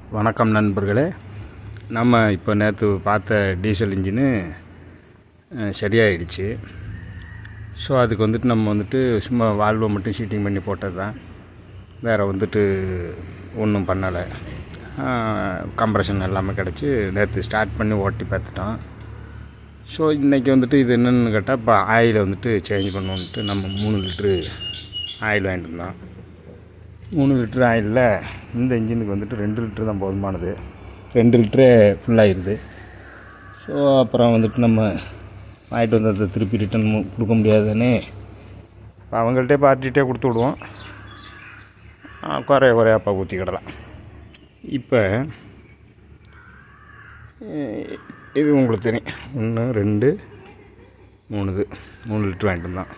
வணக்கம் நண்பர்களே நம்ம இப்போ நேற்று பார்த்த டீசல் இன்ஜினு அஹ், சரியாயிடுச்சு ஸோ அதுக்கு வந்துட்டு நம்ம வந்துட்டு சும்மா வால்வை மட்டும் ஷீட்டிங் பண்ணி போட்டது தான் வேறு வந்துட்டு ஒன்றும் பண்ணலை கம்ப்ரஷன் எல்லாமே கிடச்சி நேற்று ஸ்டார்ட் பண்ணி ஓட்டி பார்த்துட்டோம் ஸோ இன்றைக்கி வந்துட்டு இது என்னென்னு கேட்டால் இப்போ ஆயிலை வந்துட்டு சேஞ்ச் பண்ணணுன்ட்டு நம்ம மூணு லிட்ரு ஆயில் வாங்கிட்டு இருந்தோம் மூணு லிட்டர் ஆயிலில் இந்த இன்ஜினுக்கு வந்துட்டு ரெண்டு லிட்டர் தான் போதுமானது ரெண்டு லிட்டரே ஃபுல்லாகிடுது ஸோ அப்புறம் வந்துட்டு நம்ம வாங்கிட்டு வந்ததை திருப்பி ரிட்டன் கொடுக்க முடியாதுன்னு இப்போ அவங்கள்ட்டே பார்ட்டிகிட்டே கொடுத்து விடுவோம் ஆ, குறைய குறையாப்பா ஊற்றிக்கிடலாம் இப்போ அஹ், இது உங்களுக்கு தெரியும் ஒன்று ரெண்டு மூணு இது மூணு லிட்டர் வாங்கிட்டு வந்தோம்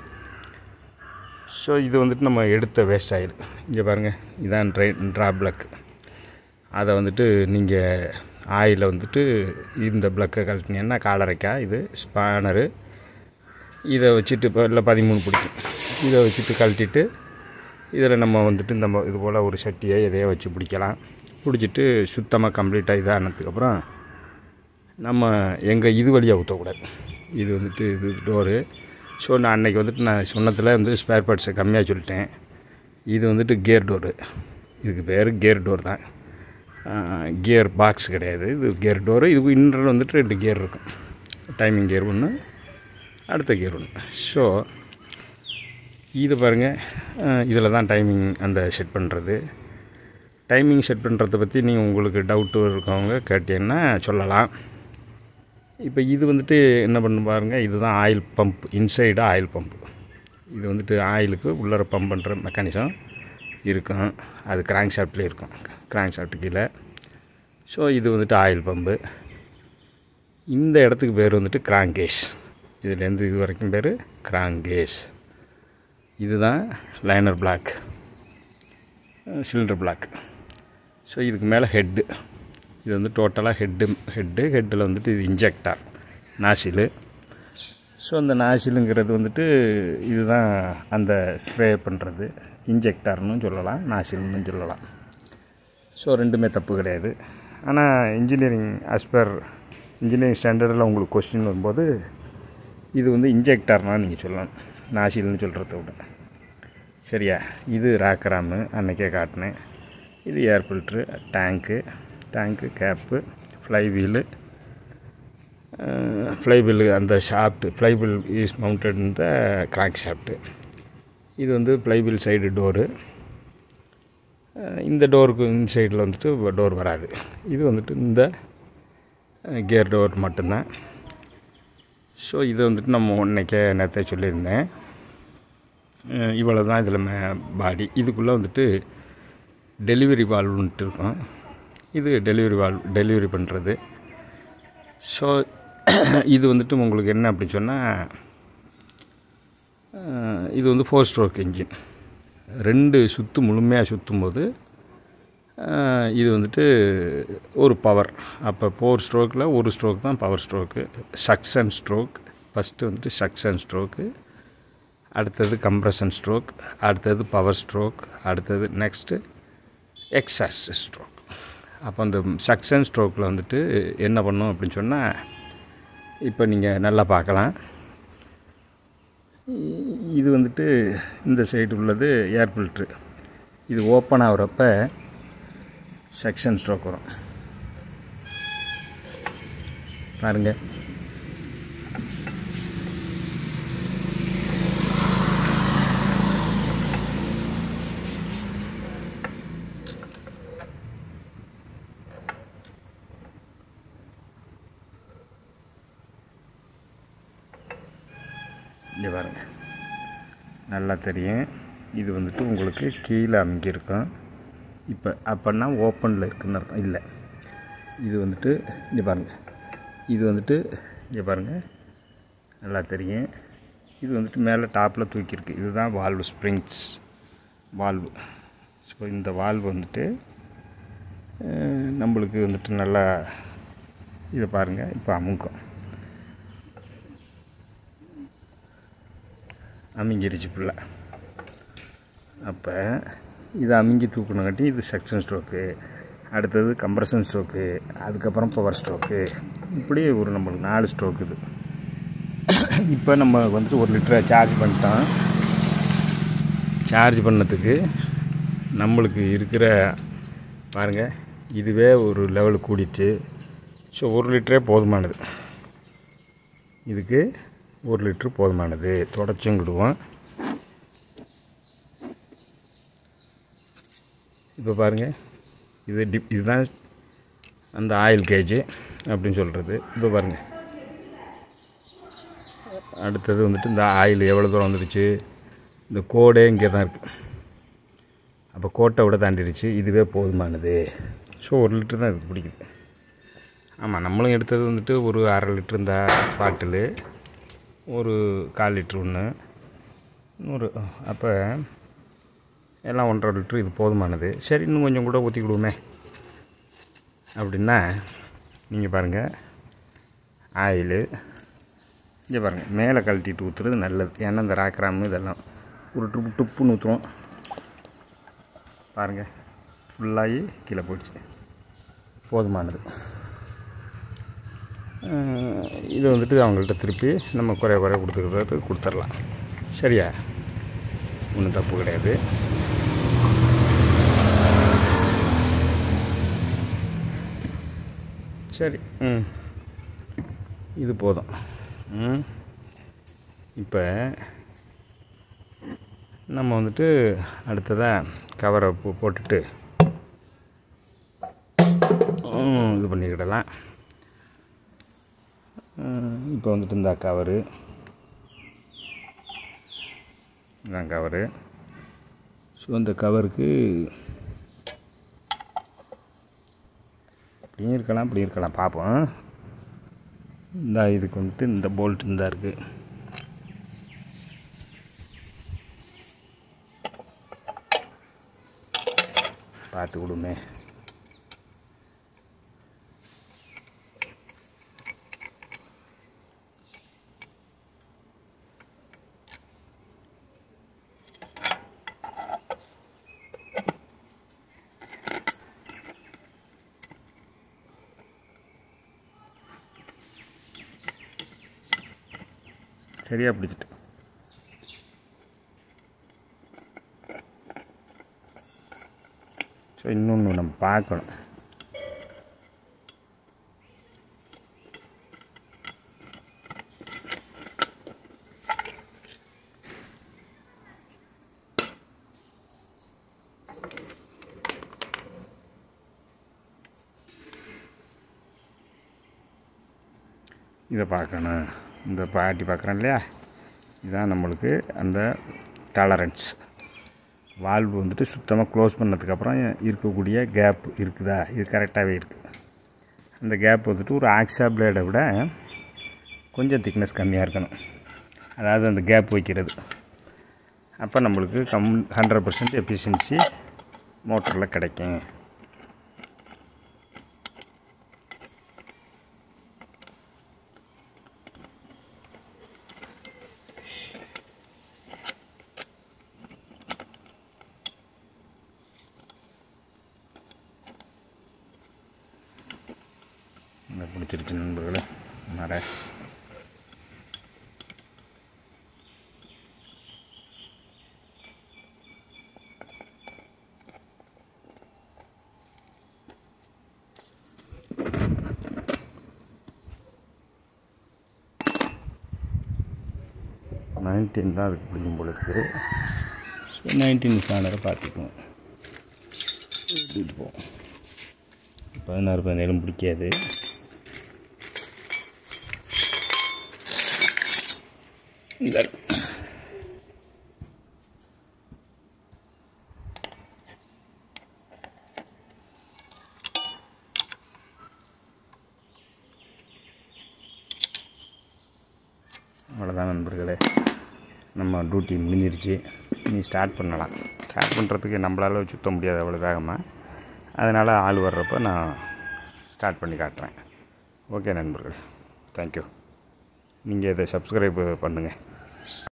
ஸோ இது வந்துட்டு நம்ம எடுத்த வேஸ்ட் ஆயில் இங்கே பாருங்கள் இதான் ட்ரை ட்ரா பிளக் அதை வந்துட்டு நீங்கள் ஆயிலை வந்துட்டு இந்த பிளக்கை கழட்டினீங்கன்னா காலரைக்கா இது ஸ்பானரு இதை வச்சுட்டு இப்போ இல்லை பதிமூணு பிடிக்கும் இதை வச்சுட்டு கழட்டிட்டு இதில் நம்ம வந்துட்டு இந்த ம- இது போல் ஒரு சட்டியை இதையே வச்சு பிடிக்கலாம் பிடிச்சிட்டு சுத்தமாக கம்ப்ளீட்டாக இதானதுக்கப்புறம் நம்ம எங்கள் இது வழியாக ஊற்றக்கூடாது இது வந்துட்டு இது டோரு ஸோ நான் அன்னைக்கு வந்துட்டு நான் சொன்னதில் வந்து ஸ்பேர் பார்ட்ஸை கம்மியாக சொல்லிட்டேன் இது வந்துட்டு கியர் டோரு இதுக்கு பேர் கியர் டோர் தான் கியர் பாக்ஸ் கிடையாது இது கியர் டோரு இதுக்கு இன்னொரு வந்துட்டு ரெண்டு கியர் இருக்கும் டைமிங் கியர் ஒன்று அடுத்த கியர் ஒன்று ஸோ இது பாருங்கள் இதில் தான் டைமிங் அந்த செட் பண்ணுறது டைமிங் செட் பண்ணுறத பற்றி நீங்கள் உங்களுக்கு டவுட்டு இருக்கவங்க கேட்டீங்கன்னா சொல்லலாம் இப்போ இது வந்துட்டு என்ன பண்ணு பாருங்கள் இதுதான் oil pump inside oil pump இது வந்துட்டு ஆயிலுக்கு உள்ளர பம்ப் பண்ணுற மெக்கானிசம் இருக்கும் அது கிராங்க் ஷாஃப்ட்லேயே இருக்கும் கிராங்க் ஷாஃப்ட் கீழே ஸோ இது வந்துட்டு ஆயில் பம்பு இந்த இடத்துக்கு பேர் வந்துட்டு கிராங்கேஷ் இதுலேருந்து இது வரைக்கும் பேர் கிராங்கேஷ் இதுதான் liner block cylinder block so இதுக்கு மேலே ஹெட்டு இது வந்து டோட்டலாக ஹெட்டு ஹெட்டு ஹெட்டில் வந்துட்டு இது இன்ஜெக்டார் நாசிலு ஸோ அந்த நாசிலுங்கிறது வந்துட்டு இதுதான் அந்த ஸ்ப்ரே பண்ணுறது இன்ஜெக்டார்னு சொல்லலாம் நாசில்னு சொல்லலாம் ஸோ ரெண்டுமே தப்பு கிடையாது ஆனால் இன்ஜினியரிங் ஆஸ்பர் இன்ஜினியரிங் ஸ்டாண்டர்டில் உங்களுக்கு கொஸ்டின் வரும்போது இது வந்து இன்ஜெக்டார்னா நீங்கள் சொல்லலாம் நாசில்னு சொல்கிறத விட சரியா இது ராக்கராமு அன்னைக்கே காட்டினேன் இது air filter tank tank cap flywheel flywheel அந்த shaft flywheel is mounted இந்த கிராங்க் ஷாஃப்ட்டு இது வந்து ஃப்ளை வீல் சைடு டோரு இந்த டோருக்கு இந்த சைடில் வந்துட்டு டோர் வராது இது வந்துட்டு இந்த கியர் டோர் மட்டும்தான் ஸோ இது வந்துட்டு நம்ம இன்னைக்கே நேற்றே சொல்லியிருந்தேன் அஹ் இவ்வளோ தான் இதில் மே பாடி இதுக்குள்ளே வந்துட்டு டெலிவரி வால்வ்ன்ட்டு இருக்கும் இது டெலிவரி வால்வ் டெலிவரி பண்ணுறது ஸோ இது வந்துட்டு உங்களுக்கு என்ன அப்படின்னு சொன்னால் இது வந்து ஃபோர் ஸ்ட்ரோக் இன்ஜின் ரெண்டு சுற்று முழுமையாக சுற்றும் போது அஹ், இது வந்துட்டு ஒரு பவர் அப்போ ஃபோர் ஸ்ட்ரோக்கில் ஒரு ஸ்ட்ரோக் தான் power stroke suction stroke first வந்துட்டு சக்ஷன் ஸ்ட்ரோக்கு அடுத்தது கம்ப்ரஷன் ஸ்ட்ரோக் அடுத்தது பவர் ஸ்ட்ரோக் அடுத்தது நெக்ஸ்ட்டு எக்ஸாஸ் ஸ்ட்ரோக் அப்போ அந்த சக்ஷன் ஸ்ட்ரோக்கில் வந்துட்டு என்ன பண்ணும் அப்படின்னு சொன்னால் இப்போ நீங்கள் நல்லா பார்க்கலாம் இ- இது வந்துட்டு இந்த சைடு உள்ளது ஏர் ஃபில்ட்ரு இது ஓப்பன் ஆகுறப்ப செக்ஷன் ஸ்ட்ரோக் வரும் பாருங்கள் இங்கே பாருங்க நல்லா தெரியும் இது வந்துட்டு உங்களுக்கு கீழே அமுங்கியிருக்கும் இப்போ அப்போன்னா ஓப்பனில் இருக்குன்னு அர்த்தம் இல்லை இது வந்துட்டு இங்கே பாருங்கள் இது வந்துட்டு இங்கே பாருங்கள் நல்லா தெரியும் இது வந்துட்டு மேலே டாப்பில் தூக்கியிருக்கு இதுதான் வால்வு ஸ்ப்ரிங்ஸ் வால்வு ஸோ இந்த வால்வு வந்துட்டு அஹ், நம்மளுக்கு வந்துட்டு நல்லா இதை பாருங்கள் இப்போ அமுங்கும் அமுங்கிருச்சு ஃபுல்லாக அப்போ இது அமுங்கி தூக்கணுங்காட்டி இது செக்ஷன் ஸ்ட்ரோக்கு அடுத்தது கம்ப்ரஷன் ஸ்ட்ரோக்கு அதுக்கப்புறம் பவர் ஸ்ட்ரோக்கு இப்படி ஒரு நம்மளுக்கு நாலு ஸ்ட்ரோக் இது இப்போ நம்ம வந்துட்டு ஒரு லிட்டரை சார்ஜ் பண்ணிட்டோம் சார்ஜ் பண்ணதுக்கு நம்மளுக்கு இருக்கிற பாருங்கள் இதுவே ஒரு லெவல் கூடிட்டு ஸோ ஒரு லிட்டரே போதுமானது இதுக்கு ஒரு லிட்ரு போதுமானது தொடச்சுங்கிடுவோம் இப்போ பாருங்கள் இது டிப் இதுதான் அந்த ஆயில் கேஜு அப்படின்னு சொல்கிறது இப்போ பாருங்கள் அடுத்தது வந்துட்டு இந்த ஆயில் எவ்வளோ தூரம் வந்துடுச்சு இந்த கோடே இங்கே தான் இருக்குது அப்போ கோட்டை விட தாண்டிடுச்சு இதுவே போதுமானது ஸோ ஒரு லிட்டர் தான் இதுக்கு பிடிக்குது ஆமாம் நம்மளும் எடுத்தது வந்துட்டு ஒரு அரை லிட்ரு இந்த பாட்டிலு ஒரு கால் லிட்ரு ஒன்று நூறு அப்போ எல்லாம் ஒன்றரை லிட்ரு இது போதுமானது சரி இன்னும் கொஞ்சம் கூட ஊற்றிக்கிடுவோமே அப்படின்னா நீங்கள் பாருங்கள் ஆயிலு இங்கே பாருங்கள் மேலே கழட்டிட்டு ஊற்றுறது நல்லது ஏன்னா இந்த ராக்ராமு இதெல்லாம் ஒரு ட்ரிப்பு டுப்புன்னு ஊற்றுவோம் பாருங்கள் ஃபுல்லாகி கீழே போயிடுச்சு போதுமானது அஹ் இது வந்துட்டு அவங்கள்ட்ட திருப்பி நம்ம குறைய குறைய கொடுத்துக்கிறது கொடுத்துர்லாம் சரியா ஒன்றும் தப்பு கிடையாது சரி ம் இது போதும் ம் இப்போ நம்ம வந்துட்டு அடுத்ததாக கவரை போ- போட்டுட்டு ம், இது பண்ணிக்கிடலாம் ம், இப்போ வந்துட்டு இந்த கவரு இதான் கவரு ஸோ இந்த கவருக்கு இப்படியும் இருக்கலாம் இப்படியும் இருக்கலாம் பார்ப்போம் இந்த இதுக்கு வந்துட்டு இந்த போல்ட் இந்த இருக்குது பார்த்து கொடுமே சரியாக பிடிச்சிட்டு ஸோ இன்னொன்று நம்ம பார்க்கணும் இதை பார்க்கணும் இந்த பாட்டி பார்க்குறோம் இல்லையா இதுதான் நம்மளுக்கு அந்த டாலரன்ஸ் வால்வு வந்துட்டு சுத்தமாக க்ளோஸ் பண்ணதுக்கப்புறம் இருக்கக்கூடிய கேப் இருக்குதா இது கரெக்டாகவே இருக்குது அந்த கேப் வந்துட்டு ஒரு ஆக்ஸா பிளேடை விட கொஞ்சம் திக்னஸ் கம்மியாக இருக்கணும் அதாவது அந்த கேப் வைக்கிறது அப்போ நம்மளுக்கு கம் ஹண்ட்ரட் பர்சன்ட் எஃபிஷியன்சி மோட்டரில் கிடைக்கும் இந்த பிடிச்சிருச்சு நண்பர்களே மர நைன்டீன் தான் அதுக்கு பிடிக்கும் போல இருக்குது ஸோ நைன்டீன் ஸ்டாண்டர்டை பார்த்துக்குவோம் எடுத்துகிட்டு போவோம் பதினாறு பதினேழும் பிடிக்காது இந்த இருக்கு. அவ்வளோதான் நண்பர்களே நம்ம டியூட்டி முடிஞ்சிருச்சு நீ ஸ்டார்ட் பண்ணலாம் ஸ்டார்ட் பண்ணுறதுக்கு நம்மளால சுத்த முடியாது அவ்வளோ வேகமாக அதனால் ஆள் வர்றப்போ நான் ஸ்டார்ட் பண்ணி காட்டுறேன் ஓகே நண்பர்கள் தேங்க்யூ நீங்கள் இதை சப்ஸ்கிரைப் பண்ணுங்கள்